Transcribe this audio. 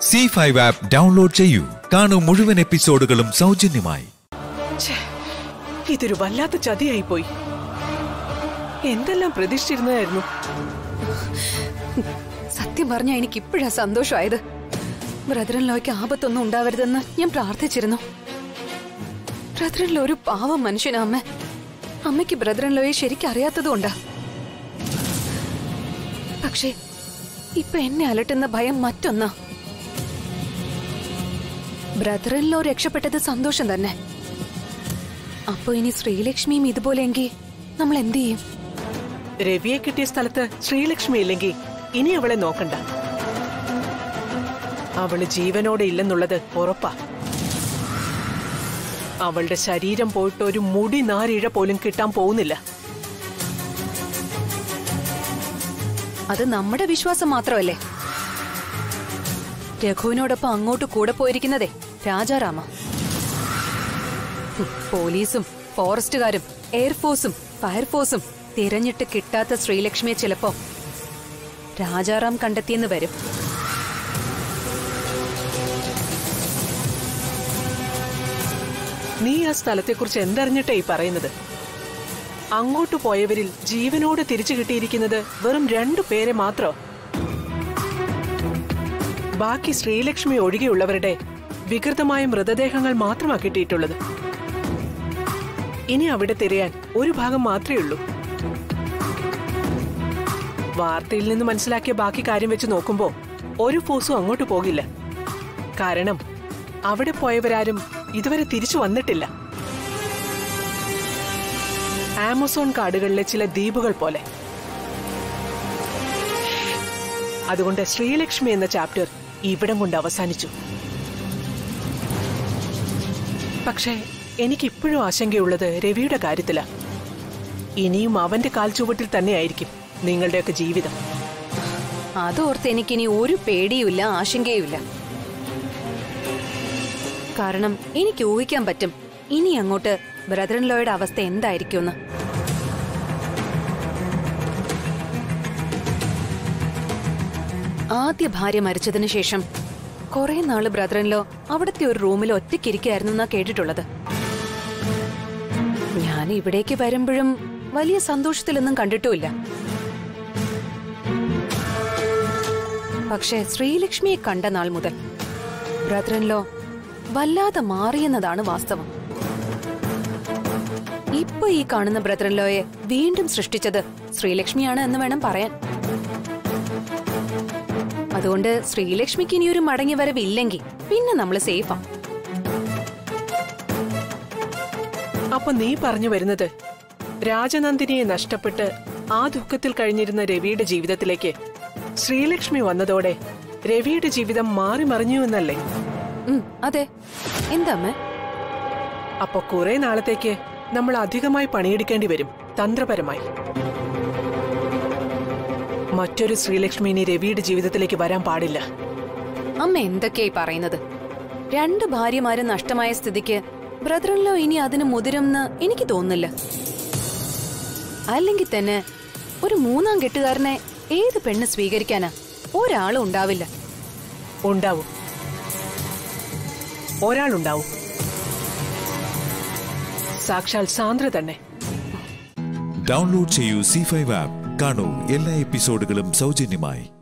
C five app download ചെയ്യൂ കാണൂ മുഴുവൻ എപ്പിസോഡുകളും സൗജന്യമായി ഛേ, ഇതൊരു വല്ലാത്ത ചതിയായി പോയി എന്തെല്ലാം പ്രതീക്ഷിച്ചിരുന്നതായിരുന്നു സത്യം പറഞ്ഞ എനിക്ക് ഇപ്പോഴാ സന്തോഷമായത് ബ്രദറിൻ ലോയ്ക്ക് ആപത്തൊന്നും ഉണ്ടാവരുതെന്ന് ഞാൻ പ്രാർത്ഥിച്ചിരുന്നു ബ്രദറിൻ ലോ ഒരു പാവം മനുഷ്യനാ അമ്മ അമ്മയ്ക്ക് ബ്രദറിൻ ലോയെ ശരിക്കും അറിയാത്തതുകൊണ്ടാ പക്ഷേ ഇപ്പൊ എന്നെ അലട്ടുന്ന ഭയം മറ്റൊന്നാ ബ്രദറിൻ ലോ രക്ഷപ്പെട്ടത് സന്തോഷം തന്നെ അപ്പൊ ഇനി ശ്രീലക്ഷ്മിയും ഇതുപോലെയെങ്കിൽ നമ്മൾ എന്ത് ചെയ്യും രവിയെ കിട്ടിയ സ്ഥലത്ത് ശ്രീലക്ഷ്മി ഇല്ലെങ്കിൽ ഇനി അവളെ നോക്കണ്ട അവള് ജീവനോടെ ഇല്ലെന്നുള്ളത് ഉറപ്പാ അവളുടെ ശരീരം പോയിട്ട് ഒരു മുടി നാരിഴ പോലും കിട്ടാൻ പോകുന്നില്ല അത് നമ്മുടെ വിശ്വാസം മാത്രമല്ലേ രഘുവിനോടൊപ്പം അങ്ങോട്ട് കൂടെ പോയിരിക്കുന്നതേ രാജാറാമ ഹും, പോലീസും ഫോറസ്റ്റുകാരും എയർഫോഴ്സും ഫയർഫോഴ്സും തിരഞ്ഞിട്ട് കിട്ടാത്ത ശ്രീലക്ഷ്മിയെ ചിലപ്പോ രാജാറാം കണ്ടെത്തിയെന്ന് വരും നീ ആ സ്ഥലത്തെക്കുറിച്ച് എന്തറിഞ്ഞിട്ടാ ഈ പറയുന്നത് അങ്ങോട്ട് പോയവരിൽ ജീവനോട് തിരിച്ചു കിട്ടിയിരിക്കുന്നത് വെറും രണ്ടു പേരെ മാത്രം ബാക്കി ശ്രീലക്ഷ്മി ഒഴികെയുള്ളവരുടെ വികൃതമായ മൃതദേഹങ്ങൾ മാത്രമാ കിട്ടിയിട്ടുള്ളത് ഇനി അവിടെ തിരയാൻ ഒരു ഭാഗം മാത്രമേ ഉള്ളൂ വാർത്തയിൽ നിന്ന് മനസ്സിലാക്കിയ ബാക്കി കാര്യം വെച്ച് നോക്കുമ്പോ ഒരു ഫോഴ്സും അങ്ങോട്ട് പോകില്ല കാരണം അവിടെ പോയവരാരും ഇതുവരെ തിരിച്ചു വന്നിട്ടില്ല ആമസോൺ കാടുകളിലെ ചില ദ്വീപുകൾ പോലെ അതുകൊണ്ട് ശ്രീലക്ഷ്മി എന്ന ചാപ്റ്റർ ഇവിടം കൊണ്ട് അവസാനിച്ചു പക്ഷേ എനിക്കിപ്പോഴും ആശങ്കയുള്ളത് രവിയുടെ കാര്യത്തിലാ ഇനിയും അവന്റെ കാൽച്ചുവട്ടിൽ തന്നെയായിരിക്കും നിങ്ങളുടെയൊക്കെ ജീവിതം അതോർത്ത് എനിക്കിനി ഒരു പേടിയുമില്ല ആശങ്കയുമില്ല കാരണം എനിക്ക് ഊഹിക്കാൻ പറ്റും ഇനി അങ്ങോട്ട് ബ്രദറിൻ ലോയുടെ അവസ്ഥ എന്തായിരിക്കുമെന്ന് ആദ്യ ഭാര്യ മരിച്ചതിന് ശേഷം കുറെ നാള് ബ്രദറിൻ ലോ അവിടുത്തെ ഒരു റൂമിൽ ഒറ്റയ്ക്കിരിക്കായിരുന്നു എന്നാ കേട്ടിട്ടുള്ളത് ഞാൻ ഇവിടേക്ക് വരുമ്പോഴും വലിയ സന്തോഷത്തിലൊന്നും കണ്ടിട്ടുമില്ല പക്ഷേ ശ്രീലക്ഷ്മിയെ കണ്ട നാൾ മുതൽ ബ്രദറിൻ ലോ വല്ലാതെ മാറിയെന്നതാണ് വാസ്തവം ഇപ്പൊ ഈ കാണുന്ന ബ്രദറിൻ ലോയെ വീണ്ടും സൃഷ്ടിച്ചത് ശ്രീലക്ഷ്മിയാണ് എന്ന് വേണം പറയാൻ അതുകൊണ്ട് ശ്രീലക്ഷ്മിക്ക് ഇനി ഒരു മടങ്ങി വരവില്ലെങ്കിൽ പിന്നെ നമ്മൾ സേഫാ അപ്പൊ നീ പറഞ്ഞു വരുന്നത് രാജനന്ദിനിയെ നഷ്ടപ്പെട്ട് ആ ദുഃഖത്തിൽ കഴിഞ്ഞിരുന്ന രവിയുടെ ജീവിതത്തിലേക്ക് ശ്രീലക്ഷ്മി വന്നതോടെ രവിയുടെ ജീവിതം മാറി മറിഞ്ഞു എന്നല്ലേ ഉം, അതെ എന്താ അമ്മേ അപ്പൊ കുറെ നാളത്തേക്ക് നമ്മൾ അധികമായി പണിയെടുക്കേണ്ടി വരും തന്ത്രപരമായി മറ്റൊരു ശ്രീലക്ഷ്മി ഇനി രവിയുടെ ജീവിതത്തിലേക്ക് വരാൻ പാടില്ല അമ്മ എന്തൊക്കെയായി പറയുന്നത് രണ്ട് ഭാര്യമാര് നഷ്ടമായ സ്ഥിതിക്ക് ബ്രദറിലോ ഇനി അതിന് മുതിരുമെന്ന് എനിക്ക് തോന്നുന്നില്ല അല്ലെങ്കിൽ തന്നെ ഒരു മൂന്നാം കെട്ടുകാരനെ ഏത് പെണ്ണ് സ്വീകരിക്കാനാ ഒരാളും ഉണ്ടാവില്ല ഉണ്ടാവും ഒരാളുണ്ടാവും സാക്ഷാൽ സാന്ദ്ര തന്നെ ഡൗൺലോഡ് ചെയ്യൂ സി ഫൈവ് ആപ്പ് കാണൂ എല്ലാ എപ്പിസോഡുകളും സൗജന്യമായി